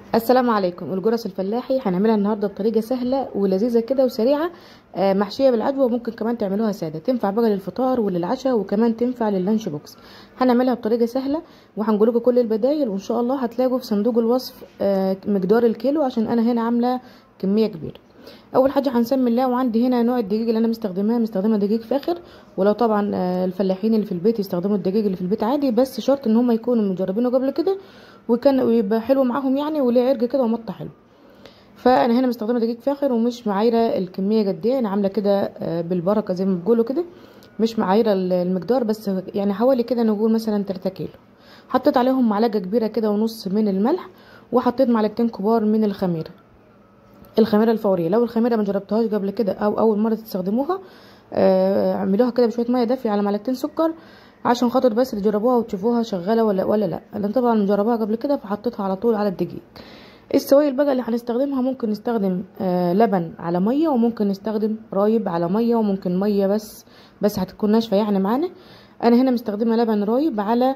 السلام عليكم الجرس الفلاحي هنعملها النهارده بطريقه سهله ولذيذه كده وسريعه آه، محشيه بالعجوه وممكن كمان تعملوها ساده تنفع بقى للفطار وللعشاء وكمان تنفع لللانش بوكس هنعملها بطريقه سهله وهنقول لكم كل البدايل وان شاء الله هتلاقوا في صندوق الوصف آه، مقدار الكيلو عشان انا هنا عامله كميه كبيره اول حاجه هنسمي الله وعندي هنا نوع الدقيق اللي انا مستخدماه مستخدمه دقيق فاخر ولو طبعا آه، الفلاحين اللي في البيت يستخدموا الدقيق اللي في البيت عادي بس شرط ان هم يكونوا مجربينه قبل كده وكان ويبقى حلو معاهم يعني وليه عرق كده ومطه حلو فانا هنا مستخدمه دقيق فاخر ومش معايره الكميه قد ايه انا عامله كده آه، بالبركه زي ما بيقولوا كده مش معايره المقدار بس يعني حوالي كده نقول مثلا 3 كيلو حطيت عليهم معلقه كبيره كده ونص من الملح وحطيت معلقتين كبار من الخميره الخميره الفوريه لو الخميره ما جربتوهاش قبل كده او اول مره تستخدموها آه، اعملوها كده بشويه ميه دافيه على معلقتين سكر عشان خاطر بس تجربوها وتشوفوها شغاله ولا ولا لا انا طبعا مجرباها قبل كده فحطيتها على طول على الدقيق السوائل بقى اللي هنستخدمها ممكن نستخدم آه لبن على ميه وممكن نستخدم رايب على ميه وممكن ميه بس بس هتكون ناشفه يعني معانا انا هنا مستخدمه لبن رايب على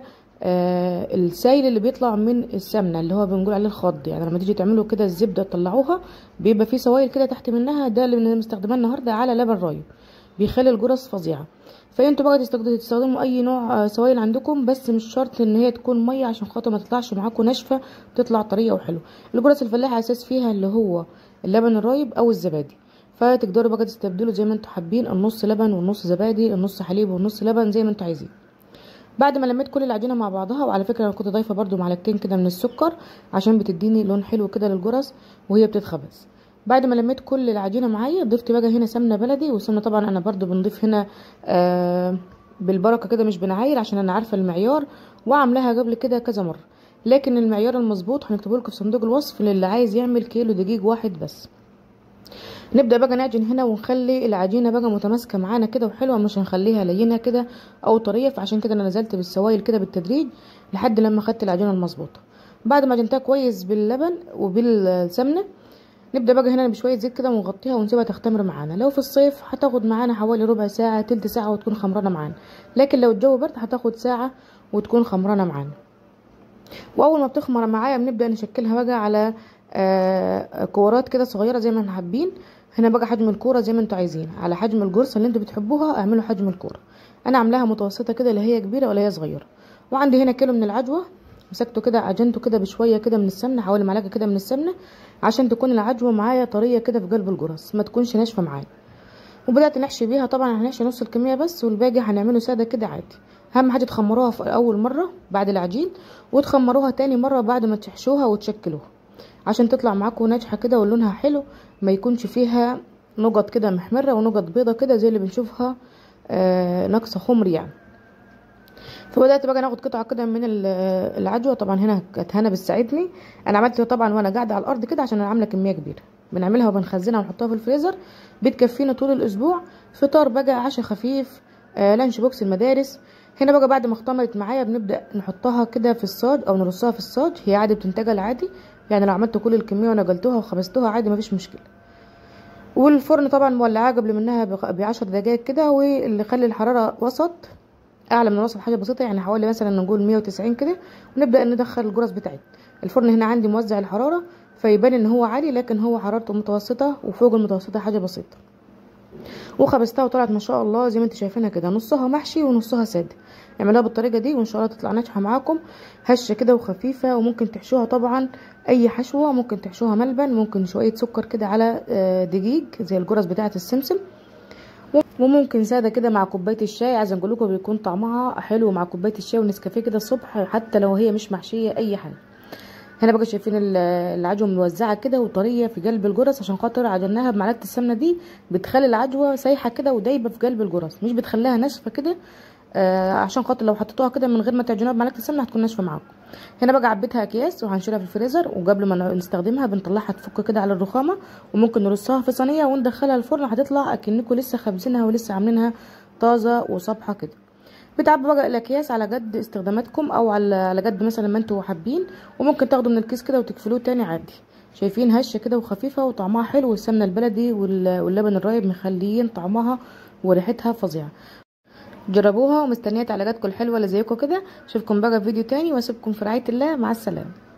آه السائل اللي بيطلع من السمنه اللي هو بنقول عليه الخض يعني لما تيجي تعملوا كده الزبده تطلعوها بيبقى فيه سوائل كده تحت منها ده اللي انا مستخدماه النهارده على لبن رايب بيخلي الجرس فظيعه فانتوا بقى تستخدموا تستخدموا اي نوع سوائل عندكم بس مش شرط ان هي تكون ميه عشان خاطر ما تطلعش معاكم ناشفه تطلع طريه وحلوه الجرس الفلاحي اساس فيها اللي هو اللبن الرايب او الزبادي فتقدروا بقى تستبدلوا زي ما انتوا حابين النص لبن والنص زبادي النص حليب والنص لبن زي ما انتوا عايزين بعد ما لميت كل العجينه مع بعضها وعلى فكره انا كنت ضايفه برده معلقتين كده من السكر عشان بتديني لون حلو كده للجرس وهي بتتخبز بعد ما لميت كل العجينه معايا ضفت بقى هنا سمنه بلدي والسمنه طبعا انا برضو بنضيف هنا آه بالبركه كده مش بنعاير عشان انا عارفه المعيار وعاملاها قبل كده كذا مره لكن المعيار المظبوط هنكتبه لكم في صندوق الوصف للي عايز يعمل كيلو دقيق واحد بس نبدا بقى نعجن هنا ونخلي العجينه بقى متماسكه معانا كده وحلوه مش هنخليها لينه كده او طريه فعشان كده انا نزلت بالسوائل كده بالتدريج لحد لما خدت العجينه المظبوطه بعد ما عجنتها كويس باللبن وبالسمنه نبدا بقى هنا بشويه زيت كده ونغطيها ونسيبها تختمر معانا لو في الصيف هتاخد معانا حوالي ربع ساعه تلت ساعه وتكون خمرانه معانا لكن لو الجو برد هتاخد ساعه وتكون خمرانه معانا واول ما بتخمر معايا بنبدا نشكلها بقى على آه كورات كده صغيره زي ما احنا حابين هنا بقى حجم الكوره زي ما انتوا عايزين على حجم الجرصه اللي انتوا بتحبوها اعملوا حجم الكوره انا عاملاها متوسطه كده لا هي كبيره ولا هي صغيره وعندي هنا كيلو من العجوه مسكته كده عجنته كده بشويه كده من السمنه حوالي معلقه كده من السمنه عشان تكون العجوه معايا طريه كده في قلب الجرس ما تكونش ناشفه معايا وبدات نحشي بيها طبعا هنحشي نص الكميه بس والباقي هنعمله ساده كده عادي اهم حاجه تخمروها في اول مره بعد العجين وتخمروها تاني مره بعد ما تحشوها وتشكلوها عشان تطلع معاكم ناجحه كده ولونها حلو ما يكونش فيها نقط كده محمره ونقط بيضه كده زي اللي بنشوفها آه ناقصه خمر يعني فبدات بقى ناخد قطعه كده من العجوه طبعا هنا كانت هنا بتساعدني انا عملتها طبعا وانا قاعده على الارض كده عشان انا عامله كميه كبيره بنعملها وبنخزنها ونحطها في الفريزر بتكفينا طول الاسبوع فطار بقى عشاء خفيف آه لانش بوكس المدارس هنا بقى بعد ما اختمرت معايا بنبدا نحطها كده في الصاج او نرصها في الصاج هي عادي بتنتجل عادي يعني لو عملت كل الكميه ونقلتوها وخبزتوها عادي مفيش مشكله والفرن طبعا مولعاه قبل منها بعشر دقايق كده واللي يخلي الحراره وسط اعلى من الوسط حاجه بسيطه يعني حوالي مثلا نقول 190 كده ونبدا ندخل الجرس بتاعتنا الفرن هنا عندي موزع الحراره فيبان ان هو عالي لكن هو حرارته متوسطه وفوق المتوسطه حاجه بسيطه وخبزتها وطلعت ما شاء الله زي ما انتم شايفينها كده نصها محشي ونصها ساده اعملوها بالطريقه دي وان شاء الله تطلع ناجحه معاكم هشه كده وخفيفه وممكن تحشوها طبعا اي حشوه ممكن تحشوها ملبن ممكن شويه سكر كده على دقيق زي الجرس بتاعه السمسم وممكن ساده كده مع كوبايه الشاي عايزه اقول لكم بيكون طعمها حلو مع كوبايه الشاي ونسكافيه كده الصبح حتى لو هي مش محشيه اي حاجه هنا بقى شايفين العجوه موزعه كده وطريه في قلب الجرس عشان خاطر عجناها بمعلقه السمنه دي بتخلي العجوه سايحه كده ودايبه في قلب الجرس مش بتخليها ناشفه كده آه عشان خاطر لو حطيتوها كده من غير ما تعجنوها بمعلقه السمنه هتكون ناشفه معاكم هنا بقى عبيتها اكياس وهنشيلها في الفريزر وقبل ما نستخدمها بنطلعها تفك كده على الرخامه وممكن نرصها في صينيه وندخلها الفرن هتطلع اكنكم لسه خابزينها ولسه عاملينها طازه وصبحه كده بتعبوا بقى الاكياس على قد استخداماتكم او على على قد مثلا ما انتوا حابين وممكن تاخدوا من الكيس كده وتقفلوه تاني عادي شايفين هشه كده وخفيفه وطعمها حلو والسمنه البلدي واللبن الرايب مخليين طعمها وريحتها فظيعه جربوها ومستنيه تعليقاتكم الحلوه اللي زيكم كده اشوفكم بقى في فيديو تاني واسيبكم في رعايه الله مع السلامه